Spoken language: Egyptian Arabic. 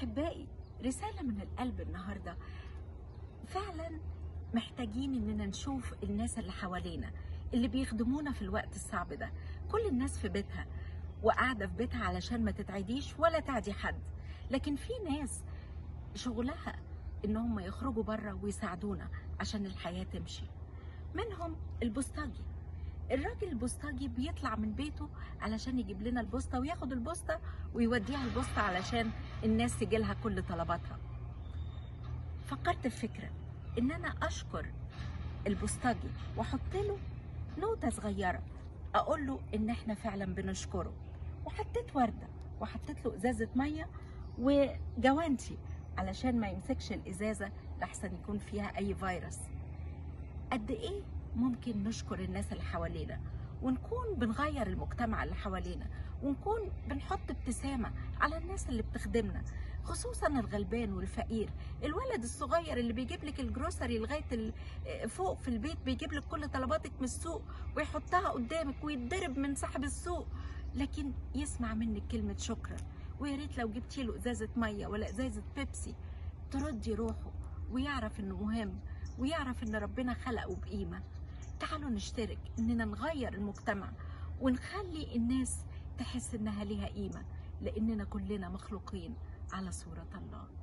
أحبائي رسالة من القلب النهاردة فعلا محتاجين إننا نشوف الناس اللي حوالينا اللي بيخدمونا في الوقت الصعب ده كل الناس في بيتها وقاعدة في بيتها علشان ما تتعديش ولا تعدي حد لكن في ناس شغلها إنهم يخرجوا بره ويساعدونا عشان الحياة تمشي منهم البوسطجي الراجل البوسطجي بيطلع من بيته علشان يجيب لنا البوسطة وياخد البوسطة ويوديها البوسطة علشان الناس تجيلها كل طلباتها فكرت في فكرة ان انا اشكر البوسطجي واحط له نوتة صغيرة اقول له ان احنا فعلا بنشكره وحطيت وردة وحطيت له ازازة مية وجوانتي علشان ما يمسكش الازازة لحسن يكون فيها اي فيروس قد ايه ممكن نشكر الناس اللي حوالينا ونكون بنغير المجتمع اللي حوالينا ونكون بنحط ابتسامة على الناس اللي بتخدمنا خصوصا الغلبان والفقير الولد الصغير اللي بيجيب لك الجروسري لغاية ال- فوق في البيت بيجيب لك كل طلباتك من السوق ويحطها قدامك ويتضرب من صاحب السوق لكن يسمع منك كلمة شكرا ويا ريت لو جبتي له ازازة مية ولا ازازة بيبسي تردي روحه ويعرف انه مهم ويعرف ان ربنا خلقه بقيمة تعالوا نشترك اننا نغير المجتمع ونخلي الناس تحس انها ليها قيمة لاننا كلنا مخلوقين على صورة الله